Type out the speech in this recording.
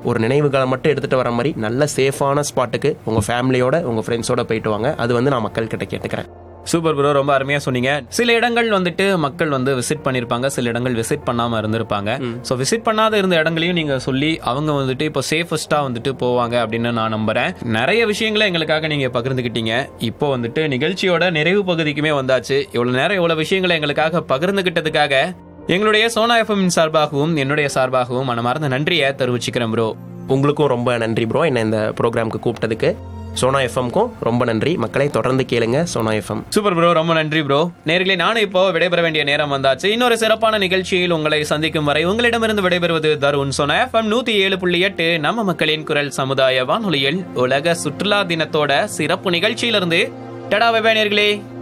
ஒரு நினைவுகளை மட்டும் எடுத்துட்டு வர மாதிரி நல்ல சேஃபான ஸ்பாட்டுக்கு உங்க ஃபேமிலியோட உங்க ஃப்ரெண்ட்ஸோட போயிட்டு வாங்க அது வந்து நான் மக்கள் கிட்ட கேட்டுக்கிறேன் சூப்பர் ப்ரோ ரொம்ப அருமையா சொன்னீங்க சில இடங்கள் வந்துட்டு மக்கள் வந்து விசிட் பண்ணிருப்பாங்க சில இடங்கள் விசிட் பண்ணாம இருந்திருப்பாங்க சோ விசிட் பண்ணாத இருந்த இடங்களையும் நீங்க சொல்லி அவங்க வந்துட்டு இப்போ சேஃபஸ்டா வந்துட்டு போவாங்க அப்படின்னு நான் நம்புறேன் நிறைய விஷயங்களை எங்களுக்காக நீங்க பகிர்ந்துக்கிட்டீங்க இப்போ வந்துட்டு நிகழ்ச்சியோட நிறைவு பகுதிக்குமே வந்தாச்சு இவ்வளவு நேரம் இவ்வளவு விஷயங்களை எங்களுக்காக பகிர்ந்துகிட்டதுக்காக எங்களுடைய சோனா எஃப்எம் சார்பாகவும் என்னுடைய சார்பாகவும் மனமார்ந்த நன்றியை தெரிவிச்சுக்கிறேன் ப்ரோ உங்களுக்கும் ரொம்ப நன்றி ப்ரோ என்ன இந்த ப்ரோக்ராமுக்கு கூப்பிட்டதுக்கு சோனா எஃப்எம்க்கும் ரொம்ப நன்றி மக்களை தொடர்ந்து கேளுங்க சோனா எஃப்எம் சூப்பர் ப்ரோ ரொம்ப நன்றி ப்ரோ நேர்களே நானும் இப்போ விடைபெற வேண்டிய நேரம் வந்தாச்சு இன்னொரு சிறப்பான நிகழ்ச்சியில் உங்களை சந்திக்கும் வரை உங்களிடமிருந்து விடைபெறுவது தருண் சொன்ன எஃப்எம் நூத்தி ஏழு புள்ளி எட்டு நம்ம மக்களின் குரல் சமுதாய வானொலியில் உலக சுற்றுலா தினத்தோட சிறப்பு நிகழ்ச்சியிலிருந்து டடா வெவ்வே நேர்களே